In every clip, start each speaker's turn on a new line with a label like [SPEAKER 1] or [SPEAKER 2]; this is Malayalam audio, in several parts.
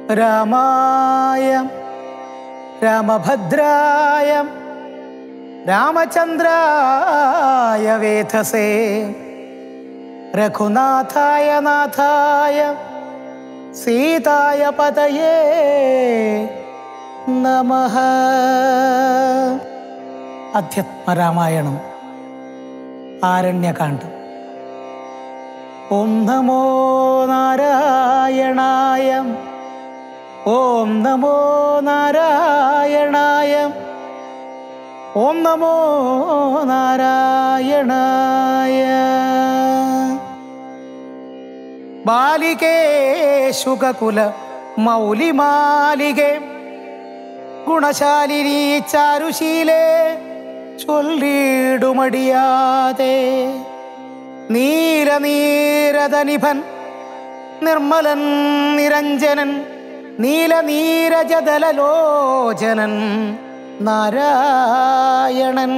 [SPEAKER 1] രാമായ രാമഭദ്രായ രാമചന്ദ്രായ വേധസേ രഘുനാഥായ നാഥായ സീതായ പതയേ നമഃ അധ്യാത്മരാമായണം ആരണ്യകാന്ഡം ഓം നമോ നാരായണായ ഓം നമോ നാരായണായ ഓം നമോ നാരായണായ ബാലികേ ശുകകുല മൗലിമാലികേ ഗുണശാലിനി ചാരുശീലേ ചൊല്ലിടുമടിയാതെ നീലനീരതനിഭൻ നിർമ്മലൻ നിരഞ്ജനൻ നീലനീരജദലലോചനൻ നാരായണൻ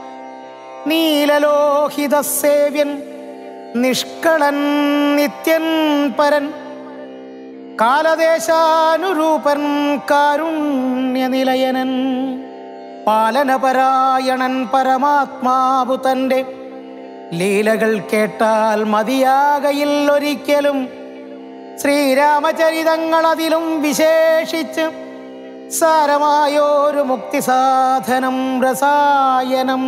[SPEAKER 1] നീലലോഹിതസേവ്യൻ നിഷ്കളൻ നിത്യൻ പരൻ കാലദേശാനുരൂപൻ കാരുണ്യനിലയനൻ പാലനപരായണൻ പരമാത്മാവു തൻ്റെ ലീലകൾ കേട്ടാൽ മതിയാകയിൽ ഒരിക്കലും ശ്രീരാമചരിതങ്ങൾ അതിലും വിശേഷിച്ച് സാരമായോരു മുക്തിസാധനം രസായനം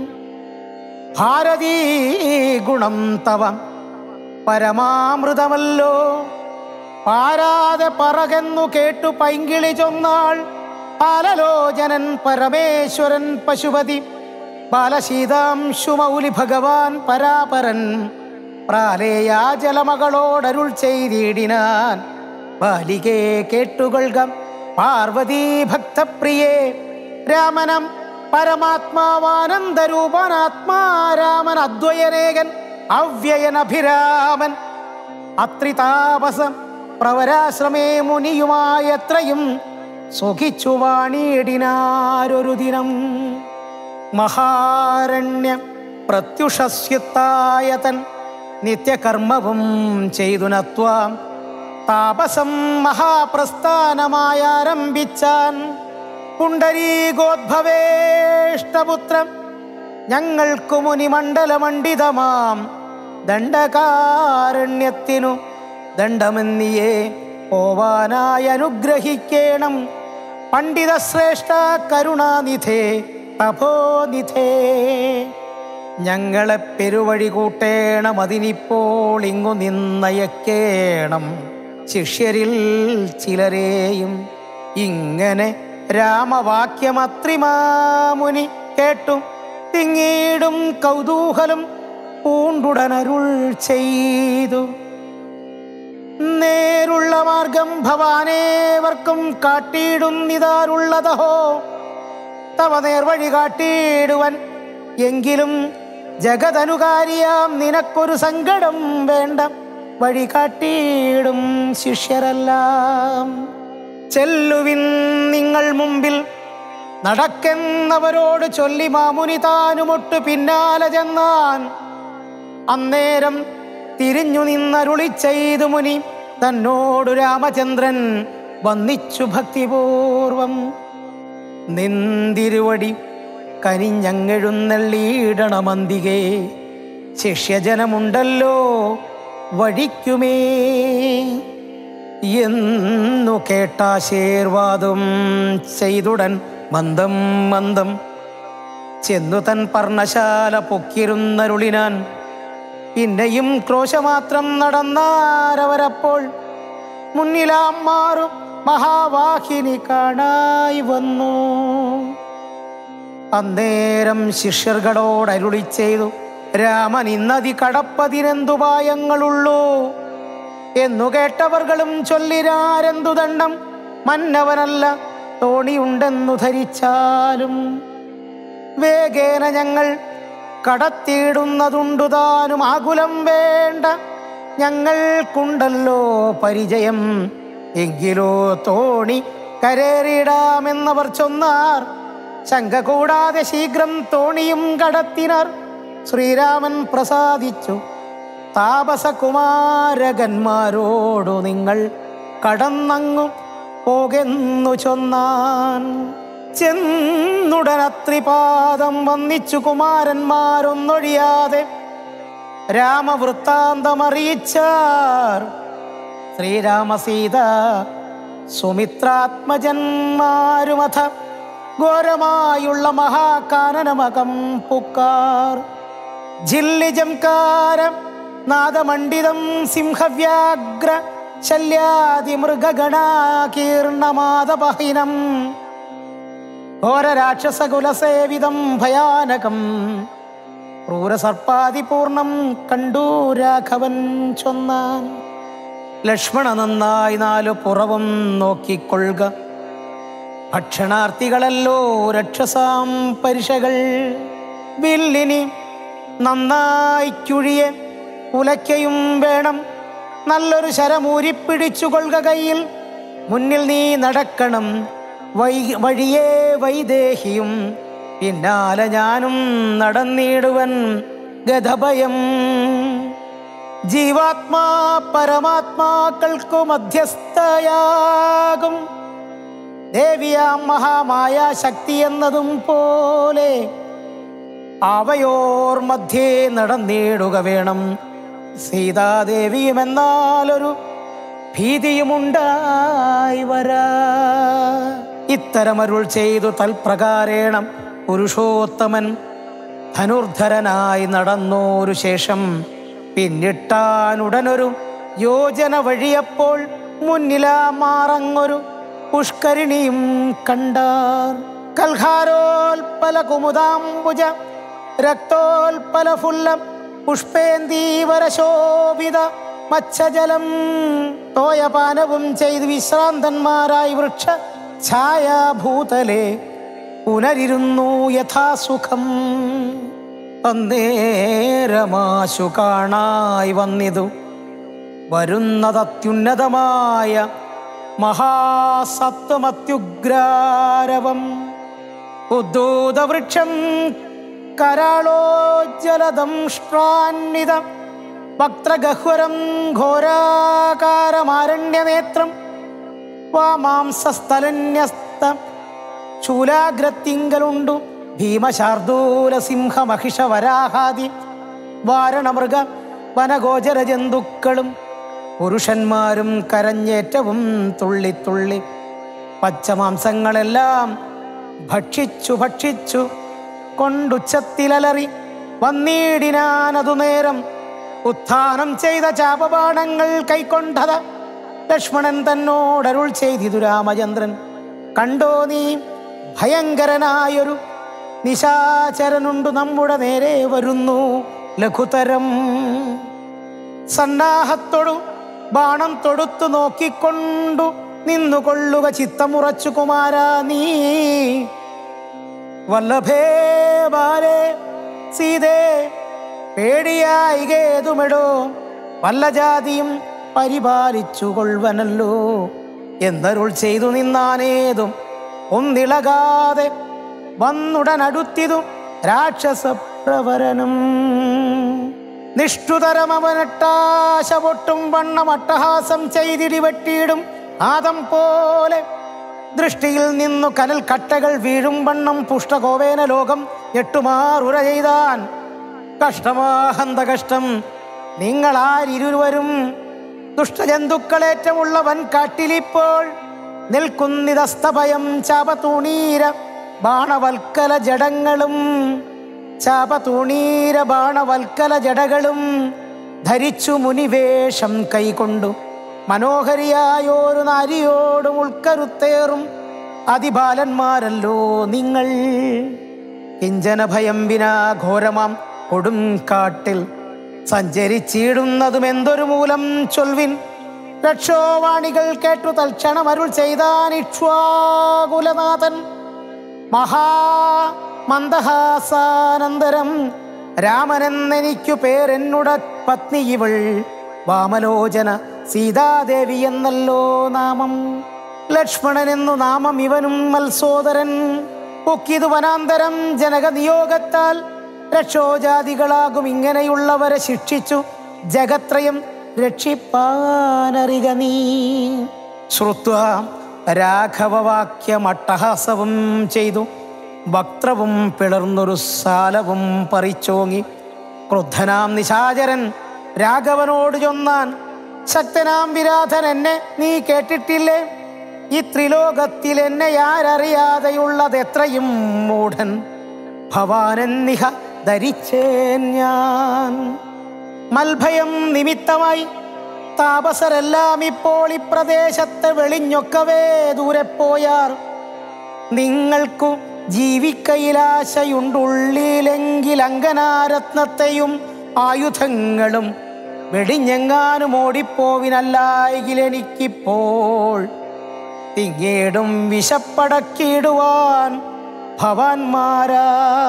[SPEAKER 1] ഭാരതീ ഗുണം തവ പരമാമൃതമല്ലോ പാരാതെ പറകെന്നു കേട്ടു പൈങ്കിളി ചൊന്നാൾ പാലലോചനൻ പരമേശ്വരൻ പശുപതി ബാലശീതാംശുമൗലി ഭഗവാൻ പരാപരൻ പ്രാലേയാജലമകളോടരുൾ ചെയ്തിടിനാൻ ബാലികേ കേട്ടുകൊള്ളുക പാർവതീ ഭക്തപ്രിയേ രാമനം പരമാത്മാവാനന്ദരൂപനാത്മാരാമൻ അദ്വയനേകൻ അവ്യയനഭിരാമൻ അത്രിതാപസം പ്രവരാശ്രമേ മുനിയുമായത്രയും സുഖിച്ചു വാണിയിടിനാരൊരു ദിനം മഹാരണ്യ പ്രത്യുഷസ്യുത്തായതൻ നിത്യകർമ്മവും ചെയ്തു നത്വാം താപസം മഹാപ്രസ്ഥാനമായാരംഭിച്ചാൻ പുണ്ടരീകോദ്ഭവേഷ്ടപുത്രം ഞങ്ങൾക്കു മുനിമണ്ഡലമണ്ഡിതമാം ദണ്ഡകാരണ്യത്തിനു ദണ്ഡമെന്നിയേ പോവാനായി അനുഗ്രഹിക്കേണം പണ്ഡിത ശ്രേഷ്ഠ കരുണാനിധേ തപോനിധേ ഞങ്ങളെ പെരുവഴി കൂട്ടേണം അതിനിപ്പോൾ ഇങ്ങു നിന്നയക്കേണം ശിഷ്യരിൽ ചിലരെയും ഇങ്ങനെ രാമവാക്യമത്രിമാമുനി കേട്ടു തിങ്ങീടും കൗതൂഹലം പൂണ്ടുടനരുൾ ചെയ്തു നേരുള്ള മാർഗം ഭവാനേവർക്കും കാട്ടിയിടുന്നിതാരുള്ളതഹോ തവ നേർവഴി കാട്ടിയിടുവൻ എങ്കിലും ജഗതനുകാരിയാം നിനക്കൊരു സങ്കടം വേണ്ട വഴി കാട്ടിയിടും ശിഷ്യരെല്ലാം ചെല്ലുവിൻ നിങ്ങൾ മുമ്പിൽ നടക്കെന്നവരോട് ചൊല്ലി മാമുനി താനുമൊട്ടു പിന്നാലെ ചെന്നാൻ അന്നേരം തിരിഞ്ഞു നിന്നരുളി ചെയ്തു മുനി തന്നോടു രാമചന്ദ്രൻ വന്നിച്ചു ഭക്തിപൂർവം നിന്തിരുവടി കനിഞ്ഞങ്ങെഴുന്നള്ളിയിടണമന്തികേ ശിഷ്യജനമുണ്ടല്ലോ വഴിക്കുമേ എന്നു കേട്ടാശീർവാദം ചെയ്തുടൻ മന്ദം മന്ദം ചെന്നു തൻ പർണശാല പൊക്കിരുന്നരുളിനാൻ പിന്നെയും ക്രോശമാത്രം നടന്നാരവരപ്പോൾ മുന്നിലാം മാറും മഹാവാഹിനി കാണായി വന്നു അന്നേരം ശിഷ്യർകളോട് അരുളി ചെയ്തു രാമൻ ഇന്നതി കടപ്പതിനെന്തുപായങ്ങളുള്ളൂ എന്നു കേട്ടവർകളും ചൊല്ലിരാരെന്തു ദണ്ഡം മന്നവനല്ല തോണിയുണ്ടെന്നു ധരിച്ചാലും വേഗേന ഞങ്ങൾ കടത്തിയിടുന്നതുണ്ടു താനും ആകുലം വേണ്ട ഞങ്ങൾക്കുണ്ടല്ലോ പരിചയം എങ്കിലോ തോണി കരേറിയിടാമെന്നവർ ചൊന്നാർ ശങ്ക കൂടാതെ ശീഘ്രം തോണിയും കടത്തിനാർ ശ്രീരാമൻ പ്രസാദിച്ചു താപസകുമാരകന്മാരോടു നിങ്ങൾ കടന്നങ്ങു പോകെന്നു ചൊന്നാൻ ചെന്നുടനത്രിപാദം വന്നിച്ചു കുമാരന്മാരൊന്നൊഴിയാതെ രാമവൃത്താന്തമറിയിച്ചാർ ശ്രീരാമസീത സുമിത്രാത്മജന്മാരുമഥ ഘോരമായുള്ള മഹാകാനനമകം പുക്കാർ ജില്ലിജംകാരം നാദമണ്ഡിതം സിംഹവ്യാഗ്ര ശല്യാതിമൃഗഗണാകീർണമാദപഹിനം ഘോരരാക്ഷസകുലസേവിതം ഭയാനകം ക്രൂരസർപ്പാതിപൂർണം കണ്ടു രാഘവൻ ചൊന്നാൻ ലക്ഷ്മണ നന്നായി നാലു പുറവും നോക്കിക്കൊള്ളുക ഭക്ഷണാർത്ഥികളല്ലോ രക്ഷസാം പരിശകൾ വില്ലിനി നന്നായി കുഴിയെ ഉലയ്ക്കയും വേണം നല്ലൊരു ശരമൂരിപ്പിടിച്ചു കൊള്ളുക കയ്യിൽ മുന്നിൽ നീ നടക്കണം വൈ വഴിയേ വൈദേഹിയും പിന്നാലെ ഞാനും നടന്നിടുവൻ ഗതഭയം ജീവാത്മാ പരമാത്മാക്കൾക്കു മധ്യസ്ഥയാകും ദേവിയാം മഹാമായ ശക്തി എന്നതും പോലെ അവയോർ മധ്യേ നടന്നിടുക വേണം സീതാദേവിയും എന്നാലൊരു ഭീതിയുമുണ്ടായി വരാ ഇത്തരമരുൾ ചെയ്തു തൽപ്രകാരേണം പുരുഷോത്തമൻ ധനുർധരനായി നടന്നോരു ശേഷം പിന്നിട്ടാനുടനൊരു യോജന വഴിയപ്പോൾ മുന്നിലാ മാറങ്ങൊരു പുഷ്കരിണിയും കണ്ടാർ കൽഹാരോൽപല കുമുദാംബുജ രക്തോൽപല ഫുല്ലം പുഷ്പേന്ദീവരശോഭിത മത്സ്യജലം തോയപാനവും ചെയ്ത് വിശ്രാന്തന്മാരായി വൃക്ഷ ഛായാഭൂതലെ പുനരിരുന്നു യഥാസുഖം അന്നേരമാശു കാണായി വന്നിതു വരുന്നതത്യുന്നതമായ മഹാസത്വമത്യുഗ്രാരവം ഉദ്ദൂതവൃക്ഷം കരാളോജ്ജലദംഷ്ട്രാന്വിത വക്ത്രഗഹ്വരം ഘോരാകാരമാരണ്യനേത്രം വാമാംസസ്ഥലന്യസ്ത ശൂലാഗ്രത്തിങ്കലുണ്ടു ഭീമശാർദൂല സിംഹ മഹിഷ വരാഹാദി വാരണമൃഗ വനഗോചര ജന്തുക്കളും പുരുഷന്മാരും കരഞ്ഞേറ്റവും തുള്ളിത്തുള്ളി പച്ചമാംസങ്ങളെല്ലാം ഭക്ഷിച്ചു ഭക്ഷിച്ചു കൊണ്ടുച്ചത്തിലലറി വന്നീടിനാനതു നേരം ഉത്ഥാനം ചെയ്ത ചാപബാണങ്ങൾ കൈക്കൊണ്ടത ലക്ഷ്മണൻ തന്നോടരുൾ ചെയ്തിതു രാമചന്ദ്രൻ കണ്ടോ നീ ഭയങ്കരനായൊരു നിശാചരനുണ്ടു നമ്മുടെ നേരെ വരുന്നു ലഘുതരം സന്നാഹത്തോടു ബാണം തൊടുത്തു നോക്കിക്കൊണ്ടു നിന്നുകൊള്ളുക ചിത്തമുറച്ചു കുമാര നീ വല്ലഭേ ബാലേ സീതേ പേടിയായി കേതുമെടോ വല്ല ജാതിയും പരിപാലിച്ചു കൊള്ളുവനല്ലോ എന്നരുൾ ചെയ്തു നിന്നാനേതും ഒന്നിളകാതെ വന്നുടനടുത്തിതു രാക്ഷസപ്രവരനും നിഷ്ഠുതരമവനട്ടാശ പൊട്ടും വണ്ണം അട്ടഹാസം ചെയ്തിടി വെട്ടിയിടും ആദം പോലെ ദൃഷ്ടിയിൽ നിന്നു കനൽ കട്ടകൾ വീഴും വണ്ണം പുഷ്ടകോവേന ലോകം എട്ടുമാറുര ചെയ്താൻ കഷ്ടമാഹന്ത കഷ്ടം നിങ്ങളാരിരുവരും ദുഷ്ടജന്തുക്കളേറ്റമുള്ള വൻ കാട്ടിലിപ്പോൾ നിൽക്കുന്നിതസ്തഭയം ചാപതൂണീര ബാണവൽക്കല ജഡങ്ങളും ചാപതൂണീര ബാണവൽക്കല ജടകളും ധരിച്ചു മുനിവേഷം കൈകൊണ്ടു മനോഹരിയായോരു നാരിയോടും ഉൾക്കരുത്തേറും അതിബാലന്മാരല്ലോ നിങ്ങൾ കിഞ്ചന ഭയം വിനാ ഘോരമാം കൊടും കാട്ടിൽ സഞ്ചരിച്ചിടുന്നതും എന്തൊരു മൂലം ചൊൽവിൻ രക്ഷോവാണികൾ കേട്ടു തൽക്ഷണം അരുൾ ചെയ്താൻ ഇക്ഷ്വാകുലനാഥൻ മഹാ മന്ദഹാസാനന്തരം രാമനെന്നെനിക്കു പേരെന്നുട പത്നി ഇവൾ വാമലോചന സീതാദേവി എന്നല്ലോ നാമം ലക്ഷ്മണനെന്നു നാമം ഇവനും മത്സോദരൻ പൊക്കിതു വനാന്തരം ജനക നിയോഗത്താൽ രക്ഷോജാതികളാകും ഇങ്ങനെയുള്ളവരെ ശിക്ഷിച്ചു ജഗത്രയം രക്ഷിപ്പാനറിക നീ ശ്രുത്വ രാഘവവാക്യം അട്ടഹാസവും ചെയ്തു വക്ത്രവും പിളർന്നൊരു സാലവും പറിച്ചോങ്ങി ക്രുദ്ധനാം നിശാചരൻ രാഘവനോട് ചൊന്നാൻ ശക്തനാം വിരാധൻ എന്നെ നീ കേട്ടിട്ടില്ലേ ഈ ത്രിലോകത്തിൽ എന്നെ ആരറിയാതെയുള്ളത് എത്രയും മൂഢൻ ഭവാനെന്നിഹ ധരിച്ചേൻ ഞാൻ മൽഭയം നിമിത്തമായി താപസരെല്ലാം ഇപ്പോൾ ഈ പ്രദേശത്ത് വെളിഞ്ഞൊക്കവേ ദൂരെ പോയാർ നിങ്ങൾക്കു ജീവിക്കയിലാശയുണ്ടുള്ളിലെങ്കിൽ അങ്കനാരത്നത്തെയും ആയുധങ്ങളും വെടിഞ്ഞെങ്ങാനും ഓടിപ്പോവിനല്ലായെങ്കിൽ എനിക്കിപ്പോൾ തിങ്ങേടും വിശപ്പടക്കിടുവാൻ ഭവാൻമാരാ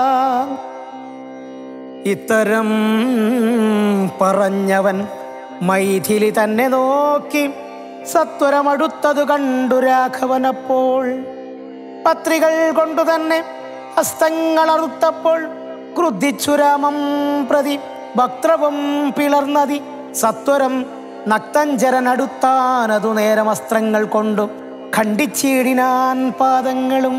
[SPEAKER 1] ഇത്തരം പറഞ്ഞവൻ മൈഥിലി തന്നെ നോക്കി സത്വരമടുത്തതു കണ്ടു രാഘവനപ്പോൾ പത്രികൾ കൊണ്ടു തന്നെ ഹസ്തങ്ങൾ അറുത്തപ്പോൾ ക്രുദ്ധിച്ചു രാമം പ്രതി വക്രവും പിളർന്നതി സത്വരം നക്തഞ്ചരനടുത്താനതു നേരം അസ്ത്രങ്ങൾ കൊണ്ടു ഖണ്ഡിച്ചിടിനാൻ പാദങ്ങളും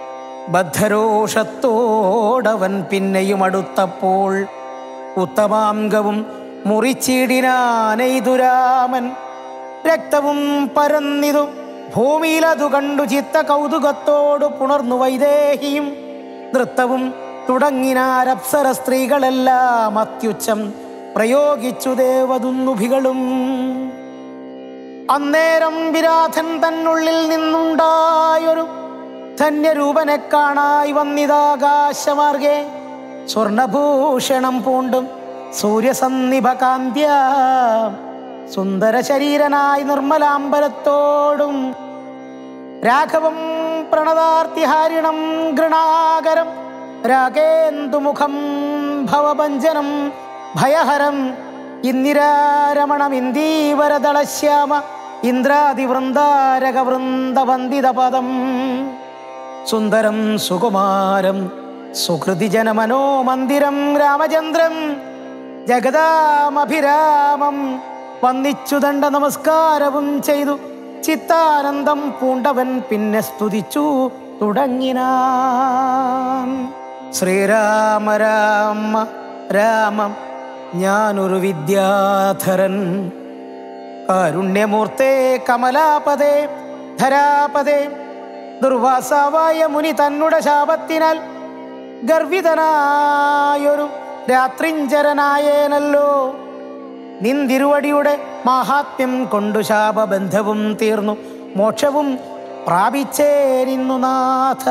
[SPEAKER 1] ബദ്ധരോഷത്തോടവൻ പിന്നെയും അടുത്തപ്പോൾ ഉത്തമാംഗവും മുറിച്ചിടിനാനെയ്തുരാമൻ രക്തവും പരന്നിതു ഭൂമിയിലതു കണ്ടു ചിത്ത കൗതുകത്തോടു പുണർന്നു വൈദേഹിയും നൃത്തവും തുടങ്ങിനാരപ്സര സ്ത്രീകളെല്ലാം അത്യുച്ചം പ്രയോഗിച്ചു ദേവദുന്നുഭികളും അന്നേരം വിരാധൻ തന്നുള്ളിൽ നിന്നുണ്ടായൊരു ധന്യരൂപനെ കാണായി വന്നിതാകാശമാർഗെ സ്വർണഭൂഷണം പൂണ്ടും സൂര്യസന്നിഭകാന്ത്യ സുന്ദര ശരീരനായി നിർമ്മലാംബരത്തോടും രാഘവം പ്രണതാർത്തിഹാരിണം ഗൃണാകരം രാഗേന്ദുമുഖം ഭവഭഞ്ജനം ഭയഹരം ഇന്ദിരാരമണം ഇന്ദീവരദളശ്യാമ ഇന്ദ്രാതിവൃന്ദാരകവൃന്ദവന്ദിതപദം സുന്ദരം സുകുമാരം സുഹൃതിജനമനോ മന്ദിരം രാമചന്ദ്രം ജഗദാമഭിരാമം വന്നിച്ചു ദണ്ഡ നമസ്കാരവും ചെയ്തു ചിത്താനന്ദം പൂണ്ടവൻ പിന്നെ സ്തുതിച്ചു തുടങ്ങിനാൻ ശ്രീരാമ രാമ രാമം ഞാനൊരു വിദ്യാധരൻ കാരുണ്യമൂർത്തേ കമലാപദേ ധരാപദേ ദുർവാസാവായ മുനി തന്നുടെ ശാപത്തിനാൽ ഗർവിതനായൊരു രാത്രിഞ്ചരനായേനല്ലോ നിന്തിരുവടിയുടെ മാഹാത്മ്യം കൊണ്ടു ശാപബന്ധവും തീർന്നു മോക്ഷവും പ്രാപിച്ചേരിന്നു നാഥ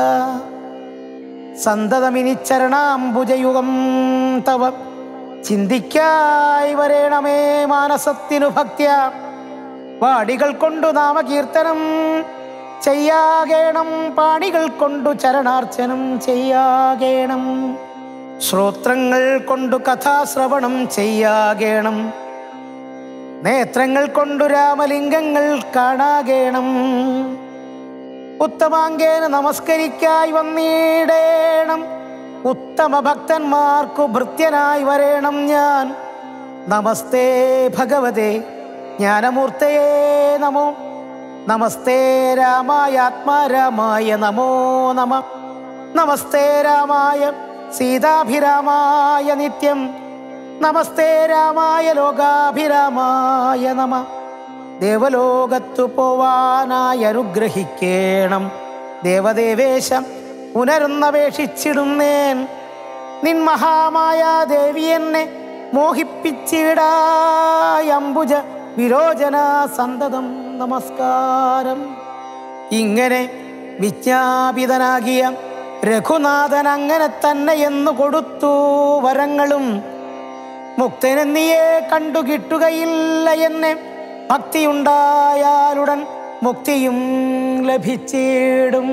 [SPEAKER 1] സന്തതമിനിച്ചരണാംബുജയുഗം തവ ചിന്തിക്കായി വരേണമേ മാനസത്തിനു ഭക്ത്യ പാടികൾ കൊണ്ടു നാമകീർത്തനം ചെയ്യാകേണം പാണികൾ കൊണ്ടു ചരണാർച്ചനം ചെയ്യാകേണം ശ്രോത്രങ്ങൾ കൊണ്ടു കഥാശ്രവണം ചെയ്യാകേണം നേത്രങ്ങൾ കൊണ്ടു രാമലിംഗങ്ങൾ കാണാകേണം ഉത്തമാങ്കേന നമസ്കരിക്കായി വന്നിടേണം ഉത്തമ ഭക്തന്മാർക്കു ഭൃത്യനായി വരേണം ഞാൻ നമസ്തേ ഭഗവതേ ജ്ഞാനമൂർത്തയേ നമോ നമസ്തേ രാമായ ആത്മാരാമായ നമോ നമ നമസ്തേ രാമായ സീതാഭിരാമായ നിത്യം നമസ്തേ രാമായ ലോകാഭിരാമായ നമ ദേവലോകത്തു പോവാനായി അനുഗ്രഹിക്കേണം ദേവദേവേശം പുനരുന്നപേക്ഷിച്ചിടുന്നേൻ നിൻ മഹാമായ ദേവി എന്നെ മോഹിപ്പിച്ചിടായ അംബുജ വിലോചന സന്തതം നമസ്കാരം ഇങ്ങനെ വിജ്ഞാപിതനാകിയ രഘുനാഥൻ അങ്ങനെ തന്നെ എന്നു കൊടുത്തു വരങ്ങളും മുക്തനെന്നിയെ കണ്ടു കിട്ടുകയില്ല എന്നെ ഭക്തിയുണ്ടായാലുടൻ മുക്തിയും ലഭിച്ചിടും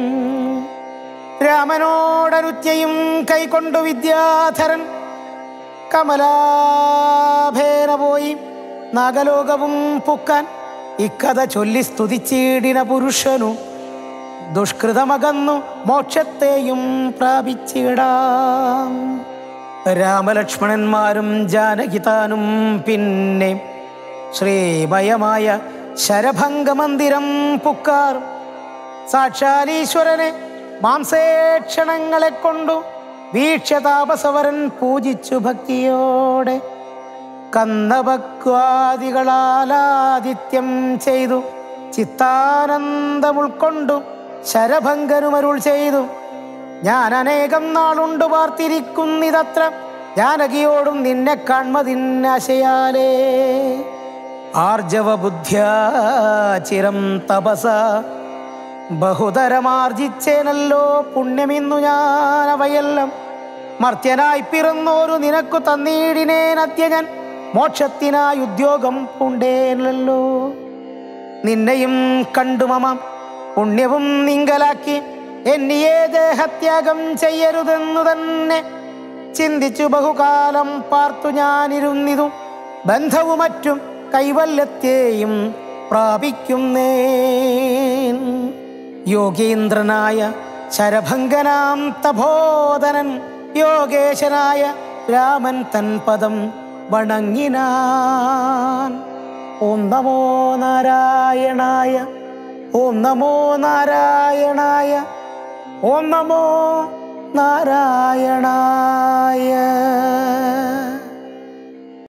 [SPEAKER 1] രാമനോടനുജ്ഞയും കൈക്കൊണ്ടു വിദ്യാധരൻ കമലാഭേന പോയി നാഗലോകവും പുക്കാൻ ഇക്കഥ ചൊല്ലി സ്തുതിച്ചിടിന പുരുഷനു ദുഷ്കൃതമകന്നു മോക്ഷത്തെയും പ്രാപിച്ചിടാം രാമലക്ഷ്മണന്മാരും ജാനകിതാനും പിന്നെ ശ്രീമയമായ ശരഭംഗമന്ദിരം പുക്കാർ സാക്ഷാൽ ഈശ്വരനെ മാംസേക്ഷണങ്ങളെ കൊണ്ടു വീക്ഷ്യ താപസവരൻ പൂജിച്ചു ഭക്തിയോടെ കന്നഭക്വാദികളാലാദിത്യം ചെയ്തു ചിത്താനന്ദം ഉൾക്കൊണ്ടു ശരഭങ്കനുമരുൾ ചെയ്തു ഞാൻ അനേകം നാളുണ്ട് പാർത്തിരിക്കുന്നിതത്ര ജാനകിയോടും നിന്നെ കാൺമതിന്നാശയാലേ ആർജവ ബുദ്ധ്യാചിരം തപസ ബഹുതരമാർജിച്ചേനല്ലോ പുണ്യമിന്നു ഞാൻ അവയെല്ലാം മർത്യനായി പിറന്നോരു നിനക്കു തന്നീടിനേനദ്യ ഞാൻ മോക്ഷത്തിനായി ഉദ്യോഗം പൂണ്ടേനല്ലോ നിന്നെയും കണ്ടു മമ പുണ്യവും നിങ്കലാക്കി എന്നിയെ ദേഹത്യാഗം ചെയ്യരുതെന്നു തന്നെ ചിന്തിച്ചു ബഹുകാലം പാർത്തു ഞാനിരുന്നിതു ബന്ധവും മറ്റും കൈവല്യത്തെയും പ്രാപിക്കുന്നേൻ യോഗീന്ദ്രനായ ശരഭങ്കനാം തപോധനൻ യോഗേശനായ രാമൻ തൻ പദം വണങ്ങിനാൻ ഓം നമോ നാരായണായ ഓം നമോ നാരായണായ ഓം നമോ നാരായണായ